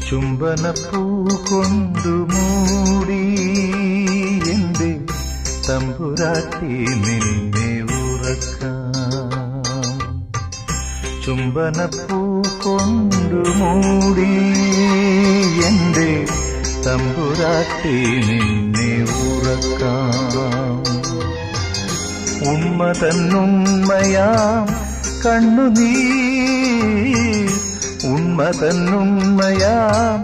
ചുംബനപ്പൂ കൊണ്ടു മൂടി എന്റെ തമ്പുരാട്ടി നിന്നെ ഉറക്കാം ചുംബനപ്പൂ കൊണ്ടു മൂടി എന്റെ തമ്പുരാട്ടി നിന്നെ ഉറക്കാം ഉമ്മ തന്നുമ്മയാം കണ്ണുനീർ ഉമ്മ തന്നുമ്മയാം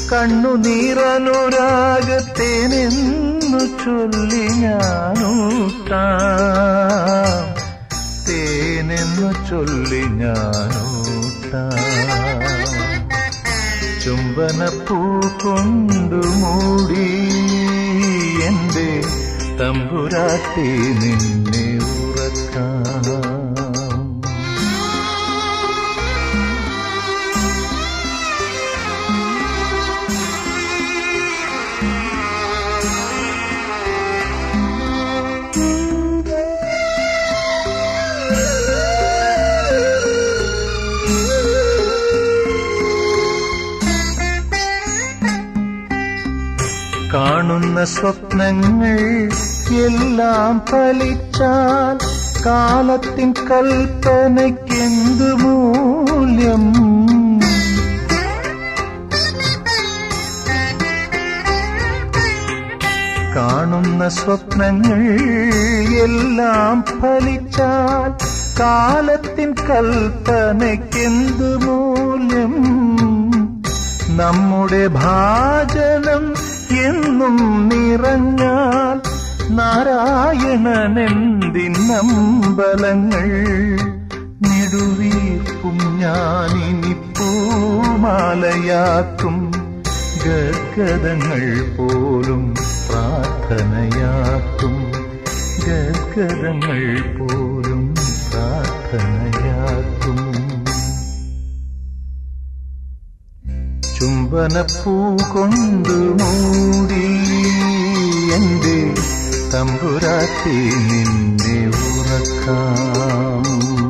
കണ്ണുനീറനുരാഗത്തേനെന്നു ചൊല്ലി ഞാനൂട്ടാം തേനെന്നു ചൊല്ലി ഞാനൂട്ടാം ചുംബനപ്പൂ കൊണ്ടു മൂടി എന്റെ തമ്പുരാട്ടി നിന്നെ ഉറക്കാം കാണുന്ന സ്വപ്നങ്ങൾ എല്ലാം ഫലിച്ചാൽ കാലത്തിൻ കൽപ്പനയ്ക്കെന്തു മൂല്യം കാണുന്ന സ്വപ്നങ്ങൾ എല്ലാം ഫലിച്ചാൽ കാലത്തിൻ കൽപ്പനയ്ക്കെന്തു മൂല്യം നമ്മുടെ ഭാജനം എന്നും നിറഞ്ഞാൽ നാരായണനെന്തിന്നമ്പലങ്ങൾ നെടുവീർപ്പും ഞാനിനി പൂമാലയാക്കും ഗദ്ഗതങ്ങൾ പോലും പ്രാർത്ഥനയാക്കും ഗദ്ഗതങ്ങൾ പോലും പ്രാർത്ഥനയാക്കും ചുംബനപ്പൂ കൊണ്ടു മൂടി എന്റെ തമ്പുരാട്ടി നിന്നെ ഉറക്കാം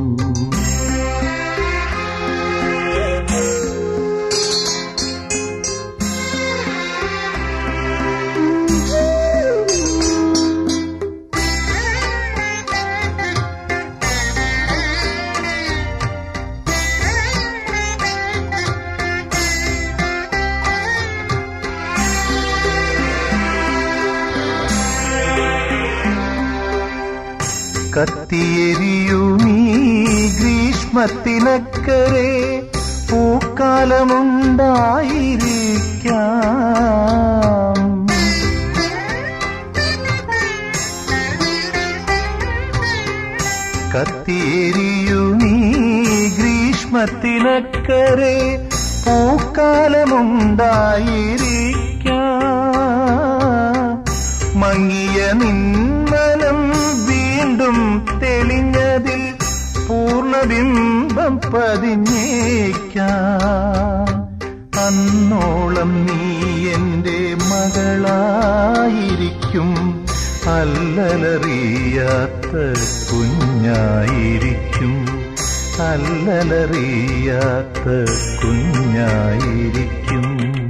കത്തിയെരിയുമീ ഗ്രീഷ്മത്തിനക്കരെ പൂക്കാലമുണ്ടായിരിക്കാം കത്തിയെരിയുമീ ഗ്രീഷ്മത്തിനക്കരെ പൂക്കാലമുണ്ടായിരിക്കാം മങ്ങിയ നിന്മനം വീണ്ടും തെളിഞ്ഞതിൽ പൂർണ്ണബിംബം പതിഞ്ഞേക്കാം അന്നോളം നീ എന്റെ മകളായിരിക്കും അല്ലലറിയാത്ത കുഞ്ഞായിരിക്കും അല്ലലറിയാത്ത കുഞ്ഞായിരിക്കും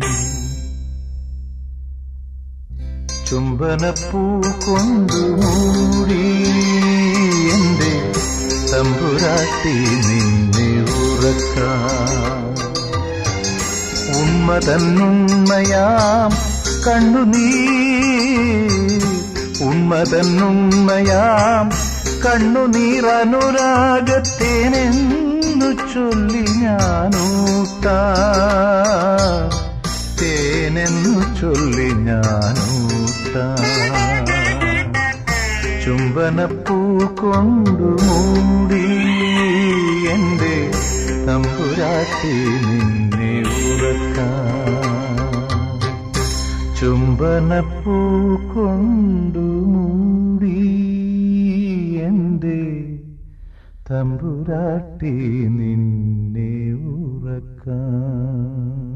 ചുംബനപ്പൂ കൊണ്ടു മൂടി എന്റെ തമ്പുരാട്ടി നിന്നെ ഉറക്കാം ഉമ്മ തന്നുമ്മയാം കണ്ണുനീ ഉമ്മ തന്നുമ്മയാം കണ്ണുനീറനുരാഗത്തേനെന്നു ചൊല്ലി ഞാനൂട്ടാ തേനെന്നു ചൊല്ലി ഞാനൂട്ടാ ചുംബനപ്പൂ കൊണ്ടു മൂടി എന്റെ തമ്പുരാട്ടി നിന്നെ ഉറക്കാം ചുംബനപ്പൂ കൊണ്ടു മൂടി എന്റെ തമ്പുരാട്ടി നിന്നെ ഉറക്കാം